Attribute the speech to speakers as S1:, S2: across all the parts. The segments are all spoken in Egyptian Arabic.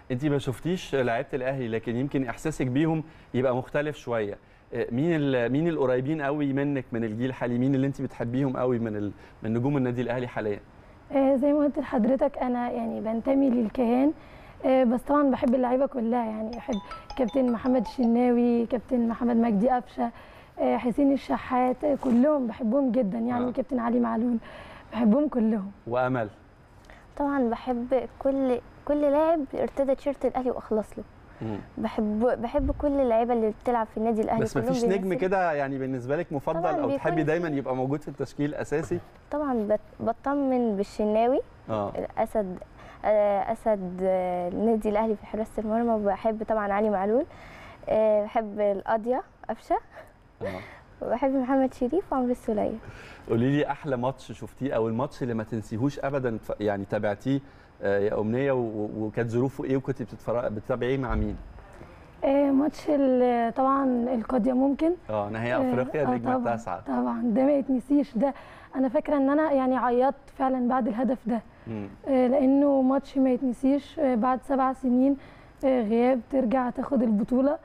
S1: انت ما شفتيش لعيبه الاهلي لكن يمكن احساسك بيهم يبقى مختلف شويه آه، مين ال- مين القريبين قوي منك من الجيل الحالي مين اللي انت بتحبيهم قوي من ال- من نجوم النادي الاهلي حاليا
S2: آه، زي ما قلت لحضرتك انا يعني بنتمي للكيان آه، بس طبعا بحب اللعيبه كلها يعني بحب كابتن محمد الشناوي كابتن محمد مجدي قفشه آه، حسين الشحات آه، كلهم بحبهم جدا يعني
S1: آه.
S2: كابتن علي معلول بحبهم كلهم
S1: وامل
S3: طبعا بحب كل كل لاعب ارتدى تيشيرت الاهلي واخلص له
S1: مم.
S3: بحب بحب كل اللعيبه اللي بتلعب في النادي الاهلي
S1: بس ما
S3: كلهم
S1: فيش نجم
S3: بيمثلوا.
S1: كده يعني بالنسبه لك مفضل
S3: طبعاً
S1: او
S3: بيكون
S1: تحبي
S3: في-
S1: دايما يبقى موجود في التشكيل اساسي
S3: طبعا بت- بطمن بالشناوي
S1: اه
S3: اسد آه، اسد آه، النادي الاهلي في حراسه المرمى وبحب طبعا علي معلول آه، بحب القاضيه قفشه
S1: اه
S3: وبحب محمد شريف وعمرو السوليه
S1: قولي لي احلى ماتش شفتيه او الماتش اللي ما تنسيهوش ابدا ف- يعني تابعتيه آه، يا امنيه و- و- وكانت ظروفه ايه وكنت بتتفرج بتتابعيه مع مين؟
S2: آه، ماتش ال- طبعا القضيه ممكن
S1: اه نهائي
S2: آه،
S1: افريقيا
S2: آه،
S1: النجمه
S2: طبعاً،
S1: التاسعه
S2: طبعا ده ما يتنسيش ده انا فاكره ان انا يعني عيطت فعلا بعد الهدف ده
S1: مم.
S2: آه، لانه ماتش ما يتنسيش آه، بعد سبع سنين آه، غياب ترجع تاخد البطوله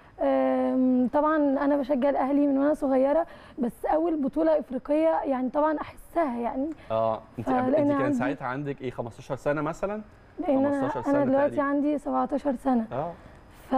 S2: آم، طبعا انا بشجع الاهلي من وانا صغيره بس اول بطوله افريقيه يعني طبعا احسها يعني
S1: اه انت
S2: فلأن
S1: انت كان
S2: عندي-
S1: ساعتها عندك ايه 15 سنه مثلا؟
S2: لان انا
S1: 15 سنة
S2: انا دلوقتي
S1: تقريباً.
S2: عندي 17 سنه
S1: اه
S2: ف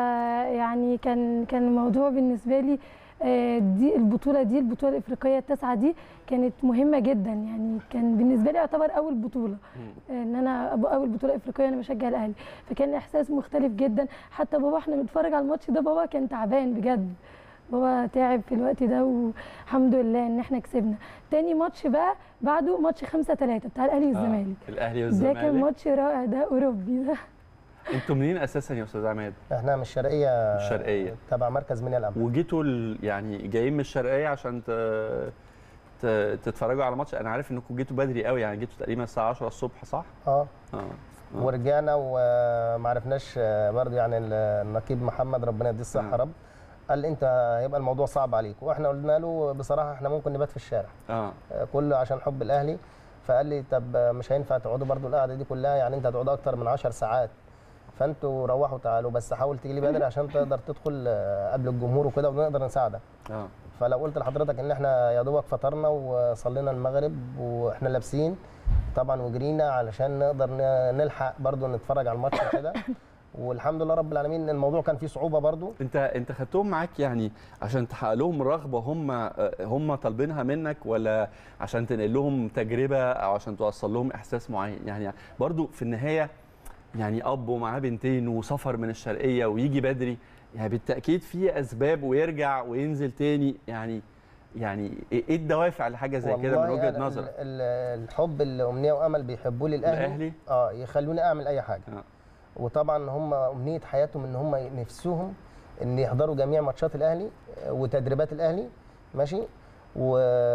S2: يعني كان كان الموضوع بالنسبه لي آه، دي البطوله دي البطوله الافريقيه التاسعه دي كانت مهمه جدا يعني كان بالنسبه لي يعتبر اول بطوله
S1: مم.
S2: آه، ان انا ابقى اول بطوله افريقيه انا بشجع الاهلي فكان احساس مختلف جدا حتى بابا احنا بنتفرج على الماتش ده بابا كان تعبان بجد بابا تعب في الوقت ده والحمد لله ان احنا كسبنا تاني ماتش بقى بعده ماتش 5 3 بتاع الاهلي والزمالك
S1: آه. الاهلي
S2: ده كان
S1: والزمالك
S2: ماتش رائع ده اوروبي ده
S1: انتوا منين اساسا يا استاذ عماد؟
S4: احنا من الشرقيه
S1: من الشرقية.
S4: تبع مركز منيا الامل
S1: وجيتوا ال- يعني جايين من الشرقيه عشان ت... ت... تتفرجوا على ماتش انا عارف انكم جيتوا بدري قوي يعني جيتوا تقريبا الساعه 10 الصبح صح؟
S4: اه
S1: اه آه.
S4: ورجعنا وما عرفناش برضه يعني النقيب محمد ربنا يديه الصحه
S1: آه.
S4: يا رب قال انت هيبقى الموضوع صعب عليك واحنا قلنا له بصراحه احنا ممكن نبات في الشارع
S1: اه
S4: كله عشان حب الاهلي فقال لي طب مش هينفع تقعدوا برضو القعده دي كلها يعني انت هتقعدوا اكتر من 10 ساعات فانتوا روحوا تعالوا بس حاول تيجي لي بدري عشان تقدر تدخل آه، قبل الجمهور وكده ونقدر نساعدك
S1: اه
S4: فلو قلت لحضرتك ان احنا يا دوبك فطرنا وصلينا المغرب واحنا لابسين طبعا وجرينا علشان نقدر ن- نلحق برضو نتفرج على الماتش كده والحمد لله رب العالمين الموضوع كان فيه صعوبه برضو
S1: انت انت خدتهم معاك يعني عشان تحقق لهم رغبه هم هم طالبينها منك ولا عشان تنقل لهم تجربه او عشان توصل لهم احساس معين يعني برضو في النهايه يعني اب ومعاه بنتين وسفر من الشرقيه ويجي بدري يعني بالتاكيد في اسباب ويرجع وينزل تاني يعني يعني ايه الدوافع لحاجه زي كده من
S4: والله
S1: وجهه
S4: أنا
S1: نظرك
S4: ال- ال- الحب اللي امنيه وامل بيحبوه للاهلي
S1: الأهلي؟
S4: اه يخلوني اعمل اي حاجه
S1: آه.
S4: وطبعا هم امنيه حياتهم ان هم نفسهم ان يحضروا جميع ماتشات الاهلي آه، وتدريبات الاهلي ماشي و...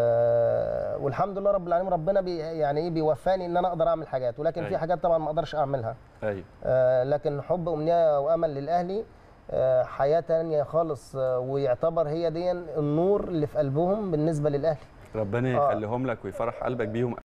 S4: والحمد لله رب العالمين ربنا بي يعني ايه بيوفاني ان انا اقدر اعمل حاجات ولكن
S1: أيوة.
S4: في حاجات طبعا ما اقدرش اعملها
S1: ايوه
S4: آه، لكن حب امنيه وامل للاهلي آه، حياه تانية خالص آه، ويعتبر هي دي النور اللي في قلبهم بالنسبه للاهلي
S1: ربنا
S4: آه.
S1: يخليهم لك ويفرح قلبك بيهم